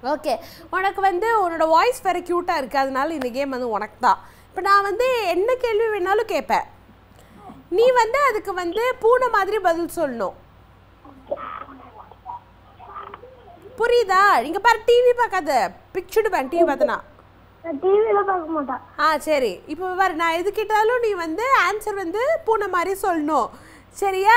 Okay உனக்கு வந்து உன்னோட வாய்ஸ் வேறு க்யூட்டாக இருக்குது அதனால இந்த கேம் வந்து உனக்கு தான் இப்போ நான் வந்து என்ன கேள்வி வேணாலும் கேட்பேன் நீ வந்து அதுக்கு வந்து பூனை மாதிரி பதில் சொல்லணும் புரியுதா இங்கே பாரு டிவி பார்க்காத பிக்சடுவேன் டிவி பார்த்தனா நான் டிவியில பார்க்க மாட்டேன் ஆ சரி இப்போ பாரு நான் எது கேட்டாலும் நீ வந்து ஆன்சர் வந்து பூனை மாதிரி சொல்லணும் சரியா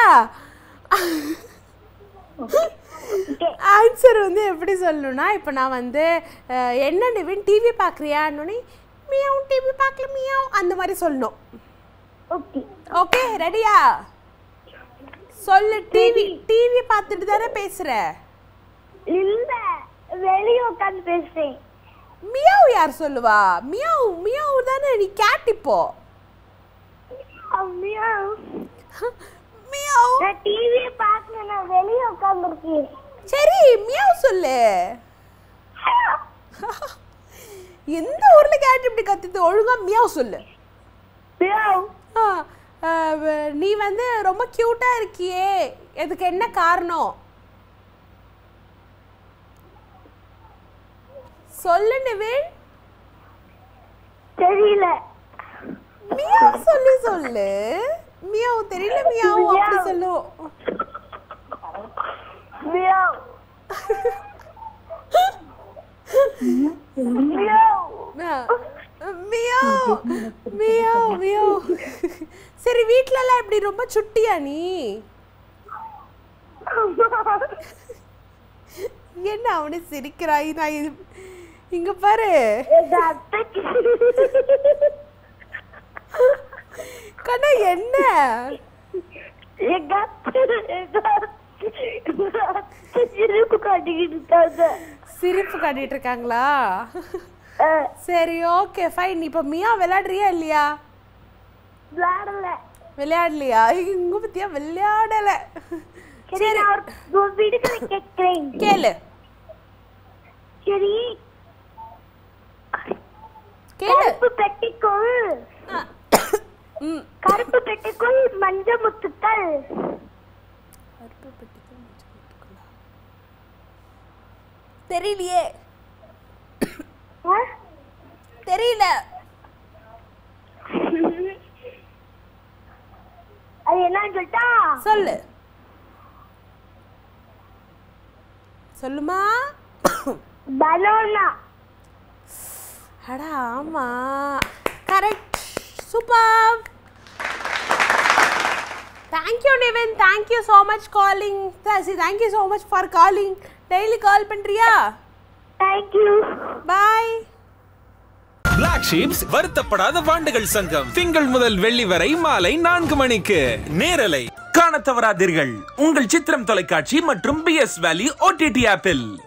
ஆன்சர் வந்து எப்படி சொல்லணும்னா இப்போ நான் வந்து அஹ், என்ன நிவின் டிவி பார்க்குறியான்னு மியாவும் டிவி பார்க்கல மியாவும் அந்த மாதிரி சொல்லணும் ஓகே ஓகே ரெடியா சொல்லு டிவி டிவி பார்த்துட்டு தானே பேசுற இல்ல வெளிய உட்காந்து பேசுறேன் மியாவ் யார் சொல்லுவா மியாவ் மியாவ் தானே நீ கேட் இப்போ அம்மியா மியாவ் நான் டிவியை பார்க்கல நான் வெளிய உட்காந்துருக்கேன் சரி மியாவ் சொல்லு எந்த ஊர்ல கேட் இப்படி கத்துது ஒழுங்கா மியாவ் சொல்லு ஆ, ஆ, வ- நீ வந்து ரொம்ப கியூட்டா இருக்கியே இதுக்கு என்ன காரணம் சொல்லு நிவின் தெரியல மியாவ் சொல்லி சொல்லு மியாவ் தெரியல மியாவ் அப்படி மியாவ். சொல்லு மியாவ் மியாவ் ஆ, மியாவ் மியாவ் மியாவ் சரி வீட்ல எல்லாம் இப்படி ரொம்ப சுட்டியா நீ என்ன அவனே சிரிக்கிறாய் நான் இது இங்க பாரு எங்க அத்தைக்கு கண்ணா என்ன எங்க அத்தை எங்க அத்தை எங்க அத்தை சிரிப்பு காட்டிக்கிட்டு இருக்காங்க சிரிப்பு காட்டிட்டு இருக்காங்களா அஹ், சரி ஓகே ஃபைன் இப்போ மியா விளையாடுறியா இல்லையா விளையாடல விளையாடலையா இங்க பத்தியா விளையாடல சரி நான் ஒரு- ஒரு விடுதலை கேட்கிறேன் கேளு சரி கேளு கருப்பு பெட்டிக்குள் ஆ. ம் கருப்பு பெட்டிக்குள் மஞ்ச முத்துக்கள் தெரியலையே ஆ? தெரியல அது என்னன்னு சொல்லிட்டா சொல்லு சொல்லுமா பலோனா அட ஆமா correct super thank you Nivin thank you so much calling thank you so much for calling daily call பண்ணுறியா தேங்க்யூ பாய் Black Sheeps வருத்தப்படாத வாண்டுகள் சங்கம் திங்கள் முதல் வெள்ளி வரை மாலை நான்கு மணிக்கு நேரலை காணத் தவறாதீர்கள் உங்கள் சித்திரம் தொலைக்காட்சி மற்றும் பி எஸ் வேலி ஓடிடி ஆப்பில்